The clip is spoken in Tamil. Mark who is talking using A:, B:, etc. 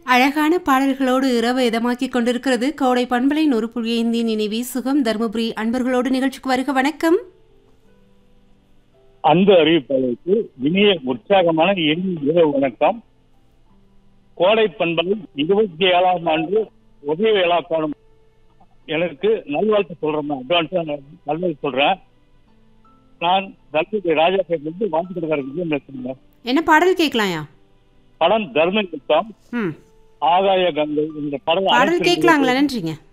A: அழகான பாடல்களோடு இரவு இதமாக்கிக் கொண்டிருக்கிறது கோடை பண்பலை நூறு புள்ளி ஐந்து நினைவி சுகம் தருமபுரி அன்பர்களோடு நிகழ்ச்சிக்கு வருக வணக்கம்
B: அன்பு அறிவிப்பாளருக்கு இனிய உற்சாகமான இனிய இரவு வணக்கம் கோடை பண்பலை இருபத்தி ஏழாம் ஆண்டு உதய விழா காணும் எனக்கு நல்வாழ்த்து சொல்றேன் அட்வான்ஸா நல்வாழ்த்து சொல்றேன் நான் தர்மபுரி ராஜாபேட்டிலிருந்து வாழ்த்துக்கிறதுக்கு பேசுறேன்
A: என்ன பாடல் கேட்கலாயா
B: படம் தர்ம யுத்தம்
A: ம்
B: ஆகாய கங்கை இந்த படம்
A: பாடல்
B: அனைத்து
A: கேட்கலாங்களா நன்றிங்க